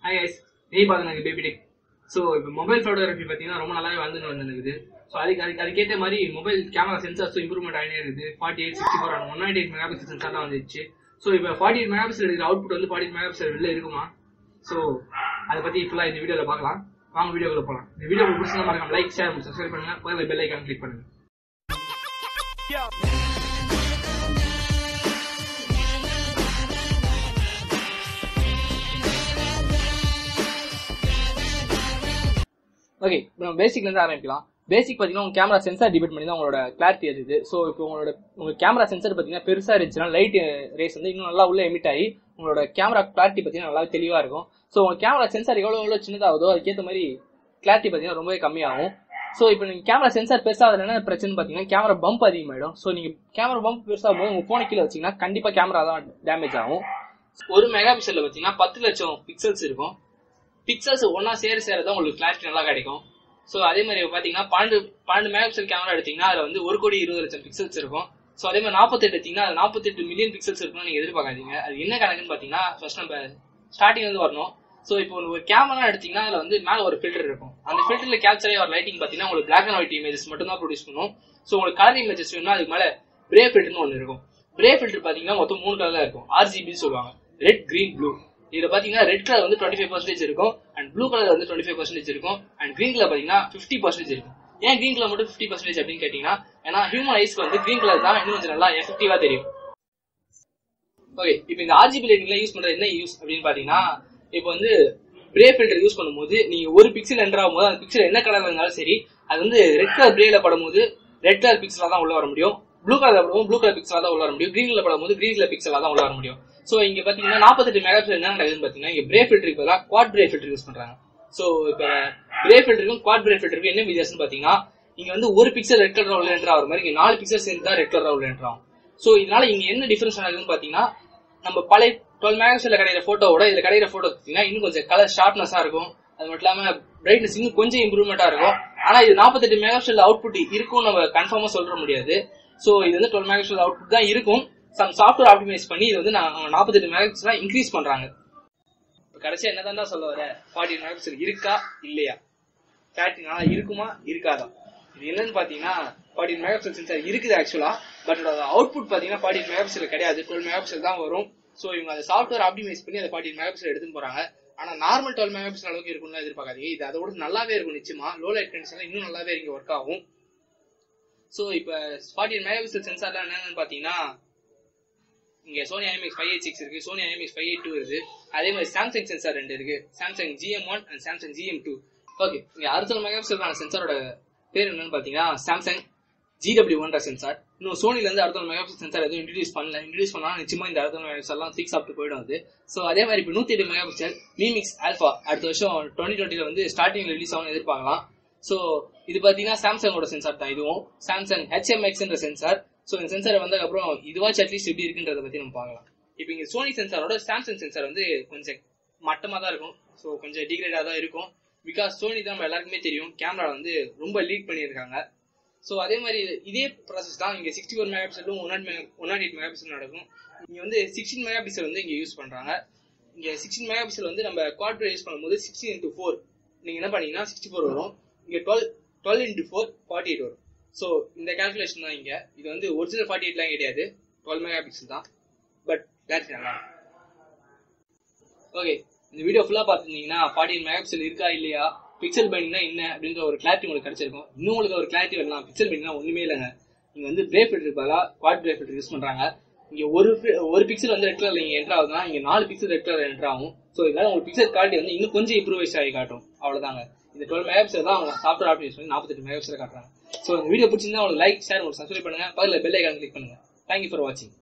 hi guys நீ பாருங்க baby tech so இப்போ மொபைல் ஃபோட்டோகிராஃபி பார்த்தீங்கன்னா ரொம்ப நல்லாவே வந்துட்டு வந்துருக்குது ஸோ அதுக்கு அதுக்கு அதுக்கேற்ற மாதிரி மொபைல் கேமரா சென்சார்ஸும் இம்ப்ரூவ்மெண்ட் ஆகிட்டே இருக்குது forty eight sixty four one ninety eight megapixel சென்சார்லாம் வந்துச்சு ஸோ இப்போ ஃபார்ட்டி எயிட் மெகா பிக்சல் எடுக்கிற அவுட்புட் வந்து ஃபார்ட்டி மெகா பிக்சல் வெளில இருக்குமா ஸோ அதை பற்றி ஃபுல்லாக இந்த வீடியோவில் பார்க்கலாம் வாங்க வீடியோக்குள்ள போகலாம் இந்த வீடியோ உங்களுக்கு பிடிச்சா மறக்காம லைக் ஷேர் சப்ஸ்கிரைப் பண்ணுங்க பக்கத்தில் பெல் ஐக்கான் கிளிக் பண்ணுங்க ஓகே இப்போ நம்ம பேசிக்ல இருந்து ஆரம்பிக்கலாம் பேசிக் பார்த்தீங்கன்னா உங்க கேமரா சென்சார் டிபெண்ட் பண்ணி தான் உங்களோட கிளாரிட்டி இருக்குது ஸோ இப்போ உங்களோட உங்க கேமரா சென்சார் பார்த்தீங்கன்னா பெருசா இருந்துச்சுன்னா லைட் ரேஸ் வந்து இன்னும் நல்லா உள்ள எமிட் ஆகி உங்களோட கேமரா கிளாரிட்டி பார்த்தீங்கன்னா நல்லா தெளிவா இருக்கும் ஸோ உங்க கேமரா சென்சார் எவ்வளோ எவ்வளோ சின்னதாகுதோ அதுக்கேற்ற மாதிரி கிளாரிட்டி பார்த்தீங்கன்னா ரொம்பவே கம்மியாகும் ஸோ இப்போ நீங்க கேமரா சென்சார் பெருசாக என்ன பிரச்சனை பார்த்தீங்கன்னா கேமரா பம்ப் அதிகமாயிடும் ஸோ நீங்க கேமரா பம்ப் பெருசாகும் போது உங்க போன கீழே வச்சீங்கன்னா கண்டிப்பா கேமரா தான் டேமேஜ் ஆகும் ஒரு மெகா பிக்சல்ல பார்த்தீங்கன்னா பத்து லட்சம் பிக்சல்ஸ் இருக்கும் பிக்சல்ஸ் ஒன்னா சேர சேர தான் உங்களுக்கு கிளாரிட்டி நல்லா கிடைக்கும் ஸோ அதே மாதிரி பாத்தீங்கன்னா பன்னெண்டு பன்னெண்டு மெகா பிக்சல் கேமரா எடுத்தீங்கன்னா அதுல வந்து ஒரு கோடி இருபது லட்சம் பிக்சல்ஸ் இருக்கும் ஸோ அதே மாதிரி நாற்பத்தெட்டு எடுத்தீங்கன்னா அது நாற்பத்தெட்டு மில்லியன் பிக்சல்ஸ் இருக்கும்னு நீங்க எதிர்பார்க்காதீங்க அது என்ன கணக்குன்னு பாத்தீங்கன்னா ஃபர்ஸ்ட் நம்ம ஸ்டார்டிங் வந்து வரணும் ஸோ இப்போ ஒரு கேமரா எடுத்தீங்கன்னா அதுல வந்து மேல ஒரு ஃபில்டர் இருக்கும் அந்த ஃபில்டர்ல கேப்சர் ஆகிற லைட்டிங் பாத்தீங்கன்னா உங்களுக்கு பிளாக் அண்ட் ஒயிட் இமேஜஸ் மட்டும் தான் ப்ரொடியூஸ் பண்ணும் ஸோ உங்களுக்கு கலர் இமேஜஸ் வேணும்னா அதுக்கு மேல பிரே ஃபில்டர்னு ஒன்று இருக்கும் பிரே ஃபில்டர் பாத்தீங்கன்னா மொத்தம் மூணு கலர்ல இருக்கும் ஆர்ஜிபி சொல்லுவாங்க ரெட் கிரீன் ப்ளூ இதுல பாத்தீங்கன்னா ரெட் கலர் வந்து டுவெண்ட்டி ஃபைவ் பர்சன்டேஜ் இருக்கும் அண்ட் ப்ளூ கலர் வந்து டுவெண்ட்டி ஃபைவ் பர்சன்டேஜ் இருக்கும் அண்ட் கிரீன் கலர் பாத்தீங்கன்னா ஃபிஃப்டி பர்சன்டேஜ் இருக்கும் ஏன் கிரீன் கலர் மட்டும் ஃபிஃப்டி பர்சன்டேஜ் அப்படின்னு கேட்டீங்கன்னா ஏன்னா ஹியூமன் ஐஸ்க்கு வந்து கிரீன் கலர் தான் இன்னும் கொஞ்சம் நல்லா எஃபெக்டிவா தெரியும் ஓகே இப்போ இந்த ஆர்ஜிபி லைட்டிங்ல யூஸ் பண்றது என்ன யூஸ் அப்படின்னு பாத்தீங்கன்னா இப்போ வந்து பிரே ஃபில்டர் யூஸ் பண்ணும்போது நீங்க ஒரு பிக்சல் என்டர் ஆகும்போது அந்த பிக்சல் என்ன கலர்ல இருந்தாலும் சரி அது வந்து ரெட் கலர் பிரேல படும்போது ரெட் கலர் பிக்சலா தான் உள்ள வர முடியும் ப்ளூ கலர் படும்போது ப்ளூ கலர் பிக்சலா தான் உள்ள வர முடியும் கிரீன் கலர் படும்போது கிரீன் கலர் பிக்சலா தான் உள்ள வர முடியும் சோ இங்க பாத்தீங்கன்னா நாற்பத்தெட்டு மெகா பிக்சல் என்ன நடக்குதுன்னு பாத்தீங்கன்னா இங்க பிரே ஃபில்டருக்கு பதிலாக குவாட் பிரே ஃபில்டர் யூஸ் பண்றாங்க சோ இப்ப பிரே ஃபில்டருக்கும் குவாட் பிரே ஃபில்டருக்கும் என்ன வித்தியாசம்னு பாத்தீங்கன்னா இங்க வந்து ஒரு பிக்சல் ரெட் கலர் உள்ள என்டர் ஆகிற மாதிரி இங்க நாலு பிக்சல் சேர்ந்து தான் ரெட் கலர் உள்ள என்டர் ஆகும் சோ இதனால இங்க என்ன டிஃபரன்ஸ் நடக்குதுன்னு பாத்தீங்கன்னா நம்ம பழைய டுவெல் மெகாபிக்சல்ல கிடைக்கிற போட்டோவோட இதுல கிடைக்கிற போட்டோ பாத்தீங்கன்னா இன்னும் கொஞ்சம் கலர் ஷார்ப்னஸா இருக்கும் அது மட்டும் இல்லாம பிரைட்னஸ் இன்னும் கொஞ்சம் இம்ப்ரூவ்மெண்டா இருக்கும் ஆனா இது நாற்பத்தெட்டு மெகாபிக்சல் அவுட்புட் இருக்கும் நம்ம கன்ஃபார்மா சொல்ற முடியாது சோ இது வந்து டுவெல் மெகாபிக்சல் அவுட்புட் தான் இருக்கும் சம் சாஃப்ட்வேர் ஆப்டிமைஸ் பண்ணி இது வந்து நாற்பத்தெட்டு மெகாபிக்சல் இன்க்ரீஸ் பண்றாங்க கடைசியா என்னதான் சொல்ல வர ஃபார்ட்டி மெகாபிக்சல் இருக்கா இல்லையா கிளாரிட்டி நல்லா இருக்குமா இருக்காதா இது என்னன்னு பாத்தீங்கன்னா ஃபார்ட்டி மெகாபிக்சல் சென்சார் இருக்குது ஆக்சுவலா பட் அதோட அவுட்புட் பாத்தீங்கன்னா ஃபார்ட்டி மெகாபிக்சல் கிடையாது டுவெல் மெகாபிக்சல் தான் வரும் சோ இவங்க அந்த சாஃப்ட்வேர் ஆப்டிமைஸ் பண்ணி அதை ஃபார்ட்டி மெகாபிக்சல் எடுத்துன்னு போறாங்க ஆனா நார்மல் டுவெல் மெகாபிக்சல் அளவுக்கு இருக்கும்னு எதிர்பார்க்காதீங்க இது அதோட நல்லாவே இருக்கும் நிச்சயமா லோ லைட் கண்டிஷன்ல இன்னும் நல்லாவே இங்க ஒர்க் ஆகும் சோ இப்ப ஃபார்ட்டி மெகாபிக்சல் சென்சார்லாம் என்னன்னு பாத்தீங்கன்னா இங்க Sony IMX five eight six இருக்கு Sony IMX five eight two இருக்கு அதே மாதிரி சாம்சங் சென்சார் ரெண்டு இருக்கு Samsung GM one and Samsung GM two okay இங்க அறுபது மெகாபிக்சலுக்கான சென்சாரோட பேர் என்னன்னு பாத்தீங்கன்னா சாம்சங் ஜிடபிள்யூ ஒன்ற சென்சார் இன்னும் சோனில இருந்து அறுபது மெகாபிக்சல் சென்சார் எதுவும் இன்ட்ரடியூஸ் பண்ணல இன்ட்ரடியூஸ் பண்ணா நிச்சயமா இந்த அறுபது மெகாபிக்சல் எல்லாம் தீக் சாப்பிட்டு போயிடும் அது சோ அதே மாதிரி இப்போ நூத்தி எட்டு மெகாபிக்சல் மீமிக்ஸ் ஆல்பா அடுத்த வருஷம் டுவெண்ட்டி டுவெண்ட்டில வந்து ஸ்டார்டிங் ரிலீஸ் ஆகும் எதிர்பார்க்கலாம் சோ இது பாத்தீங்கன்னா சாம்சங்கோட சென்சார் தான் இதுவும் சாம்சங் ஹெச்எம்எக்ஸ்ன்ற சென்சார் சோ இந்த சென்சார் வந்ததுக்கு அப்புறம் இதுவாச்சும் அட்லீஸ்ட் எப்படி இருக்குன்றத பத்தி நம்ம பார்க்கலாம் இப்போ இங்க சோனி சென்சாரோட சாம்சங் சென்சார் வந்து கொஞ்சம் மட்டமா தான் இருக்கும் ஸோ கொஞ்சம் டிகிரேடா தான் இருக்கும் பிகாஸ் சோனி தான் நம்ம எல்லாருக்குமே தெரியும் கேமரா வந்து ரொம்ப லீட் பண்ணியிருக்காங்க ஸோ அதே மாதிரி இதே ப்ராசஸ் தான் இங்க சிக்ஸ்டி ஃபோர் மெகா பிக்சலும் one one nought eight megapixel நடக்கும் இங்க வந்து சிக்ஸ்டீன் மெகா பிக்சல் வந்து இங்க யூஸ் பண்றாங்க இங்க சிக்ஸ்டீன் மெகா பிக்சல் வந்து நம்ம குவாட்ரே யூஸ் பண்ணும்போது சிக்ஸ்டீன் இன்டூ ஃபோர் நீங்க என்ன பண்ணீங்கன்னா சிக்ஸ்டி ஃபோர் வரும் இங்க twelve twelve into four forty eight வரும் ஸோ இந்த கால்குலேஷன் தான் இங்க இது வந்து ஒரிஜினல் ஃபார்ட்டி எயிட்லாம் கிடையாது டுவெல் மெகா பிக்சல் தான் பட் கிளாரிட்டி நல்லா ஓகே இந்த வீடியோ ஃபுல்லா பாத்துருந்தீங்கன்னா ஃபார்ட்டி மெகா பிக்சல் இருக்கா இல்லையா பிக்சல் பைண்டிங்னா என்ன அப்படின்ற ஒரு கிளாரிட்டி உங்களுக்கு கிடைச்சிருக்கும் இன்னும் உங்களுக்கு ஒரு கிளாரிட்டி வரலாம் பிக்சல் பைண்டிங்னா ஒண்ணுமே இல்லைங்க நீங்க வந்து பிரே ஃபில்டர் பதிலாக குவாட் பிரே ஃபில்டர் யூஸ் பண்றாங்க இங்க ஒரு ஒரு பிக்சல் வந்து ரெட் கலர்ல நீங்க என்டர் ஆகுதுன்னா இங்க நாலு பிக்சல் ரெட் கலர் என்டர் ஆகும் ஸோ இதனால உங்களுக்கு பிக்சல் குவாலிட்டி வந்து இன்னும் கொஞ்சம் இம்ப்ரூவைஸ் ஆகி காட்டும் அவ்வளவுதாங்க இந்த டுவெல் மெகா பிக்சல் தான் அவங்க சாஃப்ட்வேர் ஆப்டிமைஸ் பண்ணி நாற்பத்தெட்டு மெகா பிக்சல் காட்டுறாங்க ஸோ இந்த வீடியோ பிடிச்சிருந்தா உங்களுக்கு லைக் ஷேர் உங்களுக்கு சப்ஸ்கிரைப் பண்ணுங்க பக்கத்தில் பெல் ஐக்கான் கிளிக் பண்ணுங்க தேங்க்யூ ஃபார் வாட்சிங்